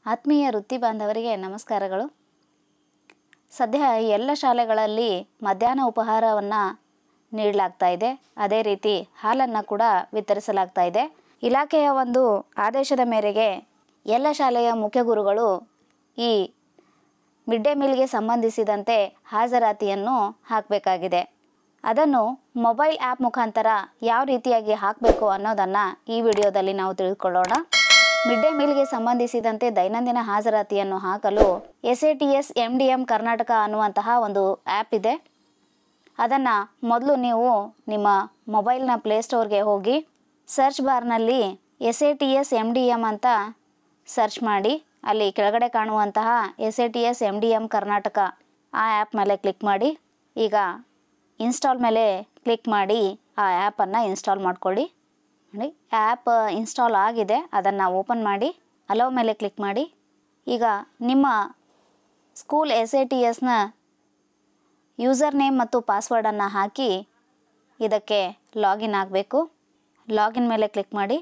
ಆತ್ಮೀಯ ವೃತ್ತಿ ಬಾಂಧವರಿಗೆ ನಮಸ್ಕಾರಗಳು ಸದ್ಯ ಎಲ್ಲ ಶಾಲೆಗಳಲ್ಲಿ ಮಧ್ಯಾಹ್ನ ಉಪಹಾರವನ್ನು ನೀಡಲಾಗ್ತಾ ಇದೆ ಅದೇ ರೀತಿ ಹಾಲನ್ನು ಕೂಡ ವಿತರಿಸಲಾಗ್ತಾ ಇದೆ ಇಲಾಖೆಯ ಒಂದು ಆದೇಶದ ಮೇರೆಗೆ ಎಲ್ಲ ಶಾಲೆಯ ಮುಖ್ಯ ಗುರುಗಳು ಈ ಮಿಡ್ ಡೇ ಮೀಲ್ಗೆ ಸಂಬಂಧಿಸಿದಂತೆ ಹಾಜರಾತಿಯನ್ನು ಹಾಕಬೇಕಾಗಿದೆ ಅದನ್ನು ಮೊಬೈಲ್ ಆ್ಯಪ್ ಮುಖಾಂತರ ಯಾವ ರೀತಿಯಾಗಿ ಹಾಕಬೇಕು ಅನ್ನೋದನ್ನು ಈ ವಿಡಿಯೋದಲ್ಲಿ ನಾವು ತಿಳಿದುಕೊಳ್ಳೋಣ ಮಿಡ್ ಡೇ ಮೀಲ್ಗೆ ಸಂಬಂಧಿಸಿದಂತೆ ದೈನಂದಿನ ಹಾಜರಾತಿಯನ್ನು ಹಾಕಲು S A T S M D M Karnataka ಅನ್ನುವಂತಹ ಒಂದು ಆ್ಯಪ್ ಇದೆ ಅದನ್ನು ಮೊದಲು ನೀವು ನಿಮ್ಮ ಮೊಬೈಲ್ನ ಪ್ಲೇಸ್ಟೋರ್ಗೆ ಹೋಗಿ ಸರ್ಚ್ ಬಾರ್ನಲ್ಲಿ S A T S M D M ಅಂತ ಸರ್ಚ್ ಮಾಡಿ ಅಲ್ಲಿ ಕೆಳಗಡೆ ಕಾಣುವಂತಹ S A T S M D M Karnataka ಆ ಆ್ಯಪ್ ಮೇಲೆ ಕ್ಲಿಕ್ ಮಾಡಿ ಈಗ ಇನ್ಸ್ಟಾಲ್ ಮೇಲೆ ಕ್ಲಿಕ್ ಮಾಡಿ ಆ ಆ್ಯಪನ್ನು ಇನ್ಸ್ಟಾಲ್ ಮಾಡ್ಕೊಳ್ಳಿ ನೋಡಿ ಆ್ಯಪ್ ಇನ್ಸ್ಟಾಲ್ ಆಗಿದೆ ಅದನ್ನು ಓಪನ್ ಮಾಡಿ ಅಲೋ ಮೇಲೆ ಕ್ಲಿಕ್ ಮಾಡಿ ಈಗ ನಿಮ್ಮ ಸ್ಕೂಲ್ ಎಸ್ ಎ ಟಿ ಎಸ್ನ ಯೂಸರ್ ನೇಮ್ ಮತ್ತು ಪಾಸ್ವರ್ಡನ್ನು ಹಾಕಿ ಇದಕ್ಕೆ ಲಾಗಿನ್ ಆಗಬೇಕು ಲಾಗಿನ್ ಮೇಲೆ ಕ್ಲಿಕ್ ಮಾಡಿ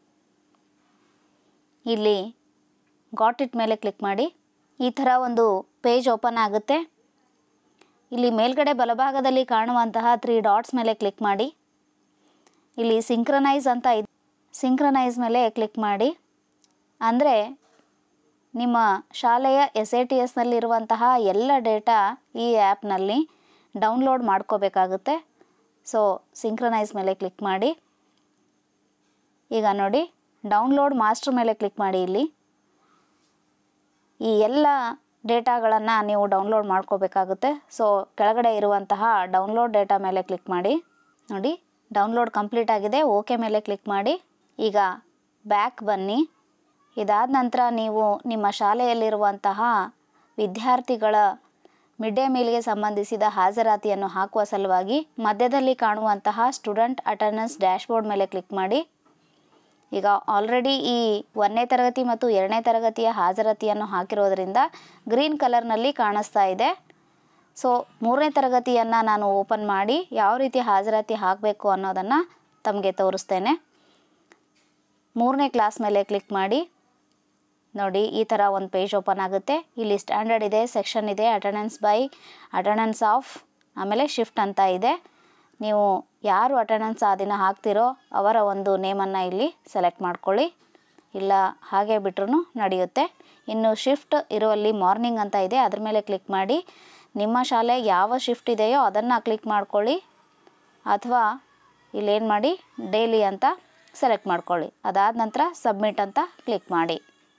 ಇಲ್ಲಿ ಗಾಟ್ ಇಟ್ ಮೇಲೆ ಕ್ಲಿಕ್ ಮಾಡಿ ಈ ಥರ ಒಂದು ಪೇಜ್ ಓಪನ್ ಆಗುತ್ತೆ ಇಲ್ಲಿ ಮೇಲ್ಗಡೆ ಬಲಭಾಗದಲ್ಲಿ ಕಾಣುವಂತಹ ತ್ರೀ ಡಾಟ್ಸ್ ಮೇಲೆ ಕ್ಲಿಕ್ ಮಾಡಿ ಇಲ್ಲಿ ಸಿಂಕ್ರನೈಸ್ ಅಂತ ಇದೆ ಸಿಂಕ್ರನೈಸ್ ಮೇಲೆ ಕ್ಲಿಕ್ ಮಾಡಿ ಅಂದರೆ ನಿಮ್ಮ ಶಾಲೆಯ ಎಸ್ ಎ ಟಿ ಎಸ್ನಲ್ಲಿರುವಂತಹ ಎಲ್ಲ ಡೇಟಾ ಈ ಆ್ಯಪ್ನಲ್ಲಿ ಡೌನ್ಲೋಡ್ ಮಾಡ್ಕೋಬೇಕಾಗುತ್ತೆ ಸೊ ಸಿಂಕ್ರನೈಸ್ ಮೇಲೆ ಕ್ಲಿಕ್ ಮಾಡಿ ಈಗ ನೋಡಿ ಡೌನ್ಲೋಡ್ ಮಾಸ್ಟರ್ ಮೇಲೆ ಕ್ಲಿಕ್ ಮಾಡಿ ಇಲ್ಲಿ ಈ ಎಲ್ಲ ಡೇಟಾಗಳನ್ನು ನೀವು ಡೌನ್ಲೋಡ್ ಮಾಡ್ಕೋಬೇಕಾಗುತ್ತೆ ಸೊ ಕೆಳಗಡೆ ಇರುವಂತಹ ಡೌನ್ಲೋಡ್ ಡೇಟಾ ಮೇಲೆ ಕ್ಲಿಕ್ ಮಾಡಿ ನೋಡಿ ಡೌನ್ಲೋಡ್ ಕಂಪ್ಲೀಟ್ ಆಗಿದೆ ಓಕೆ ಮೇಲೆ ಕ್ಲಿಕ್ ಮಾಡಿ ಈಗ ಬ್ಯಾಕ್ ಬನ್ನಿ ಇದಾದ ನಂತರ ನೀವು ನಿಮ್ಮ ಶಾಲೆಯಲ್ಲಿರುವಂತಹ ವಿದ್ಯಾರ್ಥಿಗಳ ಮಿಡ್ ಡೇ ಮೀಲ್ಗೆ ಸಂಬಂಧಿಸಿದ ಹಾಜರಾತಿಯನ್ನು ಹಾಕುವ ಸಲುವಾಗಿ ಮಧ್ಯದಲ್ಲಿ ಕಾಣುವಂತಹ ಸ್ಟೂಡೆಂಟ್ ಅಟೆಂಡೆನ್ಸ್ ಡ್ಯಾಶ್ಬೋರ್ಡ್ ಮೇಲೆ ಕ್ಲಿಕ್ ಮಾಡಿ ಈಗ ಆಲ್ರೆಡಿ ಈ ಒಂದನೇ ತರಗತಿ ಮತ್ತು ಎರಡನೇ ತರಗತಿಯ ಹಾಜರಾತಿಯನ್ನು ಹಾಕಿರೋದ್ರಿಂದ ಗ್ರೀನ್ ಕಲರ್ನಲ್ಲಿ ಕಾಣಿಸ್ತಾ ಇದೆ ಸೊ ಮೂರನೇ ತರಗತಿಯನ್ನು ನಾನು ಓಪನ್ ಮಾಡಿ ಯಾವ ರೀತಿ ಹಾಜರಾತಿ ಹಾಕಬೇಕು ಅನ್ನೋದನ್ನು ತಮಗೆ ತೋರಿಸ್ತೇನೆ ಮೂರನೇ ಕ್ಲಾಸ್ ಮೇಲೆ ಕ್ಲಿಕ್ ಮಾಡಿ ನೋಡಿ ಈ ಥರ ಒಂದು ಪೇಜ್ ಓಪನ್ ಆಗುತ್ತೆ ಇಲ್ಲಿ ಸ್ಟ್ಯಾಂಡರ್ಡ್ ಇದೆ ಸೆಕ್ಷನ್ ಇದೆ ಅಟೆಂಡೆನ್ಸ್ ಬೈ ಅಟೆಂಡೆನ್ಸ್ ಆಫ್ ಆಮೇಲೆ ಶಿಫ್ಟ್ ಅಂತ ಇದೆ ನೀವು ಯಾರು ಅಟೆಂಡೆನ್ಸ್ ಆ ದಿನ ಹಾಕ್ತಿರೋ ಅವರ ಒಂದು ನೇಮನ್ನು ಇಲ್ಲಿ ಸೆಲೆಕ್ಟ್ ಮಾಡ್ಕೊಳ್ಳಿ ಇಲ್ಲ ಹಾಗೆ ಬಿಟ್ರೂ ನಡೆಯುತ್ತೆ ಇನ್ನು ಶಿಫ್ಟ್ ಇರುವಲ್ಲಿ ಮಾರ್ನಿಂಗ್ ಅಂತ ಇದೆ ಅದ್ರ ಮೇಲೆ ಕ್ಲಿಕ್ ಮಾಡಿ ನಿಮ್ಮ ಶಾಲೆ ಯಾವ ಶಿಫ್ಟ್ ಇದೆಯೋ ಅದನ್ನು ಕ್ಲಿಕ್ ಮಾಡ್ಕೊಳ್ಳಿ ಅಥವಾ ಇಲ್ಲೇನು ಮಾಡಿ ಡೈಲಿ ಅಂತ ಸೆಲೆಕ್ಟ್ ಮಾಡ್ಕೊಳ್ಳಿ ಅದಾದ ನಂತರ ಸಬ್ಮಿಟ್ ಅಂತ ಕ್ಲಿಕ್ ಮಾಡಿ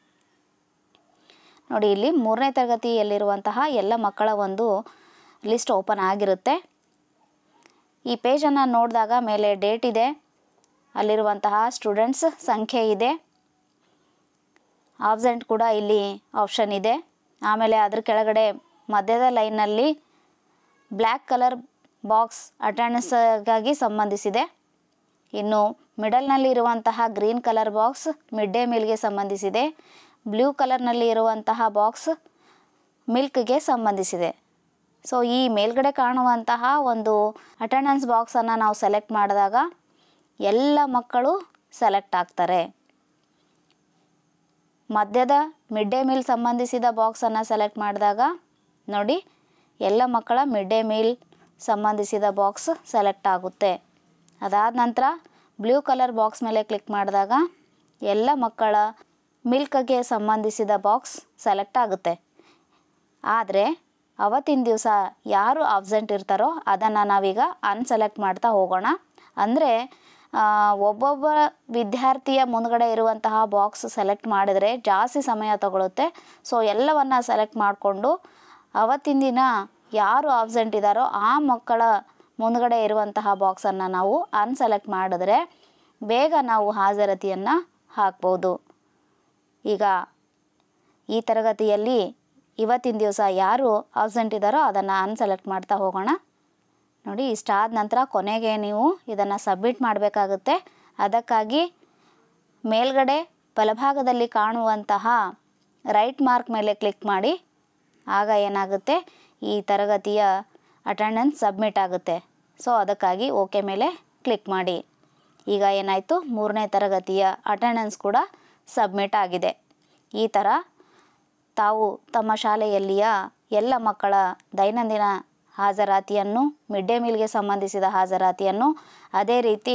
ನೋಡಿ ಇಲ್ಲಿ ಮೂರನೇ ತರಗತಿಯಲ್ಲಿರುವಂತಹ ಎಲ್ಲ ಮಕ್ಕಳ ಒಂದು ಲಿಸ್ಟ್ ಓಪನ್ ಆಗಿರುತ್ತೆ ಈ ಪೇಜನ್ನು ನೋಡಿದಾಗ ಮೇಲೆ ಡೇಟ್ ಇದೆ ಅಲ್ಲಿರುವಂತಹ ಸ್ಟೂಡೆಂಟ್ಸ್ ಸಂಖ್ಯೆ ಇದೆ ಆಬ್ಸೆಂಟ್ ಕೂಡ ಇಲ್ಲಿ ಆಪ್ಷನ್ ಇದೆ ಆಮೇಲೆ ಅದ್ರ ಕೆಳಗಡೆ ಮಧ್ಯದ ಲೈನಲ್ಲಿ ಬ್ಲ್ಯಾಕ್ ಕಲರ್ ಬಾಕ್ಸ್ ಅಟೆಂಡೆನ್ಸ್ಗಾಗಿ ಸಂಬಂಧಿಸಿದೆ ಇನ್ನು ಮಿಡಲ್ನಲ್ಲಿ ಇರುವಂತಹ green colour box mid day ಮೀಲ್ಗೆ ಸಂಬಂಧಿಸಿದೆ ಬ್ಲೂ ಕಲರ್ನಲ್ಲಿ ಇರುವಂತಹ ಬಾಕ್ಸ್ ಮಿಲ್ಕ್ಗೆ ಸಂಬಂಧಿಸಿದೆ ಸೊ ಈ ಮೇಲ್ಗಡೆ ಕಾಣುವಂತಹ ಒಂದು ಅಟೆಂಡೆನ್ಸ್ ಬಾಕ್ಸನ್ನು ನಾವು ಸೆಲೆಕ್ಟ್ ಮಾಡಿದಾಗ ಎಲ್ಲ ಮಕ್ಕಳು ಸೆಲೆಕ್ಟ್ ಆಗ್ತಾರೆ ಮಧ್ಯದ ಮಿಡ್ ಡೇ ಮೀಲ್ ಸಂಬಂಧಿಸಿದ ಬಾಕ್ಸನ್ನು ಸೆಲೆಕ್ಟ್ ಮಾಡಿದಾಗ ನೋಡಿ ಎಲ್ಲ ಮಕ್ಕಳ ಮಿಡ್ ಡೇ ಮೀಲ್ ಸಂಬಂಧಿಸಿದ ಬಾಕ್ಸ್ ಸೆಲೆಕ್ಟ್ ಆಗುತ್ತೆ ಅದಾದ ನಂತರ ಬ್ಲೂ ಕಲರ್ ಬಾಕ್ಸ್ ಮೇಲೆ ಕ್ಲಿಕ್ ಮಾಡಿದಾಗ ಎಲ್ಲ ಮಕ್ಕಳ ಮಿಲ್ಕ್ಗೆ ಸಂಬಂಧಿಸಿದ ಬಾಕ್ಸ್ ಸೆಲೆಕ್ಟ್ ಆಗುತ್ತೆ ಆದರೆ ಅವತ್ತಿನ ದಿವಸ ಯಾರು ಆಬ್ಸೆಂಟ್ ಇರ್ತಾರೋ ಅದನ್ನು ನಾವೀಗ ಅನ್ಸೆಲೆಕ್ಟ್ ಮಾಡ್ತಾ ಹೋಗೋಣ ಅಂದರೆ ಒಬ್ಬೊಬ್ಬ ವಿದ್ಯಾರ್ಥಿಯ ಮುಂದ್ಗಡೆ ಇರುವಂತಹ ಬಾಕ್ಸ್ ಸೆಲೆಕ್ಟ್ ಮಾಡಿದರೆ ಜಾಸ್ತಿ ಸಮಯ ತಗೊಳುತ್ತೆ ಸೊ ಎಲ್ಲವನ್ನು ಸೆಲೆಕ್ಟ್ ಮಾಡಿಕೊಂಡು ಅವತ್ತಿನ ದಿನ ಯಾರು ಆಬ್ಸೆಂಟ್ ಇದ್ದಾರೋ ಆ ಮಕ್ಕಳ ಮುಂದ್ಗಡೆ ಇರುವಂತಹ ಬಾಕ್ಸನ್ನು ನಾವು ಅನ್ಸೆಲೆಕ್ಟ್ ಮಾಡಿದ್ರೆ ಬೇಗ ನಾವು ಹಾಜರಾತಿಯನ್ನು ಹಾಕ್ಬೋದು ಈಗ ಈ ತರಗತಿಯಲ್ಲಿ ಇವತ್ತಿನ ದಿವಸ ಯಾರು ಆಬ್ಸೆಂಟ್ ಇದ್ದಾರೋ ಅದನ್ನು ಅನ್ಸೆಲೆಕ್ಟ್ ಮಾಡ್ತಾ ಹೋಗೋಣ ನೋಡಿ ಇಷ್ಟಾದ ನಂತರ ಕೊನೆಗೆ ನೀವು ಇದನ್ನು ಸಬ್ಮಿಟ್ ಮಾಡಬೇಕಾಗುತ್ತೆ ಅದಕ್ಕಾಗಿ ಮೇಲ್ಗಡೆ ಬಲಭಾಗದಲ್ಲಿ ಕಾಣುವಂತಹ ರೈಟ್ ಮಾರ್ಕ್ ಮೇಲೆ ಕ್ಲಿಕ್ ಮಾಡಿ ಆಗ ಏನಾಗುತ್ತೆ ಈ ತರಗತಿಯ ಅಟೆಂಡೆನ್ಸ್ ಸಬ್ಮಿಟ್ ಆಗುತ್ತೆ ಸೊ ಅದಕ್ಕಾಗಿ ಓಕೆ ಮೇಲೆ ಕ್ಲಿಕ್ ಮಾಡಿ ಈಗ ಏನಾಯಿತು ಮೂರನೇ ತರಗತಿಯ ಅಟೆಂಡೆನ್ಸ್ ಕೂಡ ಸಬ್ಮಿಟ್ ಆಗಿದೆ ಈ ಥರ ತಾವು ತಮ್ಮ ಶಾಲೆಯಲ್ಲಿಯ ಎಲ್ಲ ಮಕ್ಕಳ ದೈನಂದಿನ ಹಾಜರಾತಿಯನ್ನು ಮಿಡ್ ಡೇ ಮೀಲ್ಗೆ ಸಂಬಂಧಿಸಿದ ಹಾಜರಾತಿಯನ್ನು ಅದೇ ರೀತಿ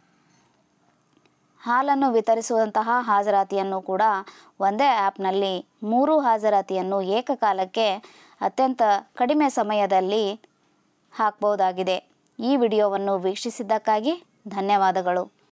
ಹಾಲನ್ನು ವಿತರಿಸುವಂತಹ ಹಾಜರಾತಿಯನ್ನು ಕೂಡ ಒಂದೇ ಆ್ಯಪ್ನಲ್ಲಿ ಮೂರು ಹಾಜರಾತಿಯನ್ನು ಏಕಕಾಲಕ್ಕೆ ಅತ್ಯಂತ ಕಡಿಮೆ ಸಮಯದಲ್ಲಿ ಹಾಕ್ಬೋದಾಗಿದೆ ಈ ವಿಡಿಯೋವನ್ನು ವೀಕ್ಷಿಸಿದ್ದಕ್ಕಾಗಿ ಧನ್ಯವಾದಗಳು